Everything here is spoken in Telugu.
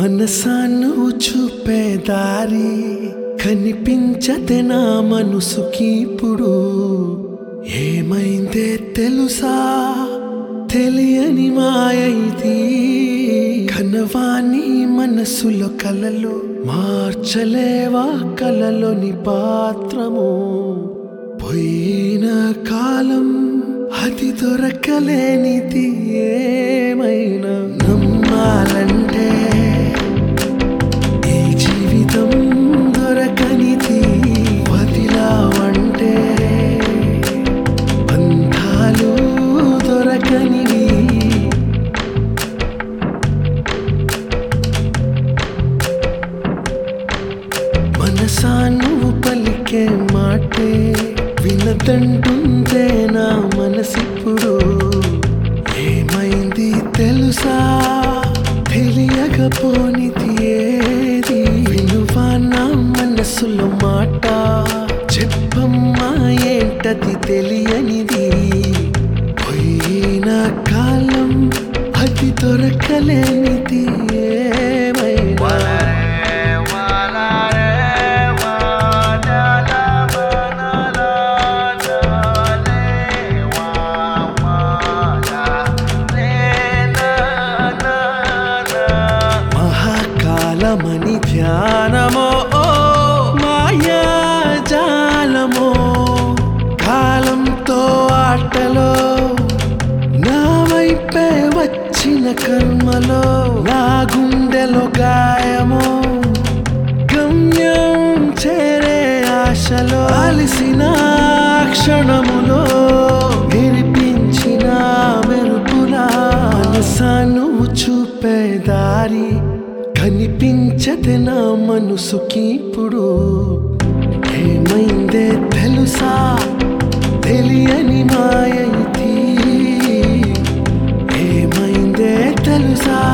మనసాను చూపే దారి కనిపించతే నా మనసుకి ఇప్పుడు ఏమైందే తెలుసా తెలియని మాయైది కనవాని మనసులో కలలు మార్చలేవా కలలోని పాత్రము పోయిన కాలం అది దొరకలేనిది ఏమైనా నమ్మాలంటే ఈ జీవితం దొరకనిది వదిలావంటే బంధాలు దొరకనివి మనసా నువ్వు పలికే మాటే వినదంటుందే నా మనసిప్పుడు ఏమైంది తెలుసా తెలియకపోనిది ఏది వినువా నా మనసులో మాట చెప్పమ్మా ఏంటది తెలియనిది పోయిన కాలం అది దొరకలేనిది ఏమైనా మహాకాలమని ధ్యానమో ఓ మాయాజాలమో కాలంతో ఆటలో నా వైపే వచ్చిన కర్మలో నా గుండెలో గాయమో గమ్యం చేరే ఆశలో అలిసిన క్షణములో వినిపించిన మెరుపులా మనసా నువ్వు చూపే దారి కనిపించదే నా మనసుకి ఇప్పుడు ఏమైందే తెలుసా తెలియని మాయైతి ఏమైందే తెలుసా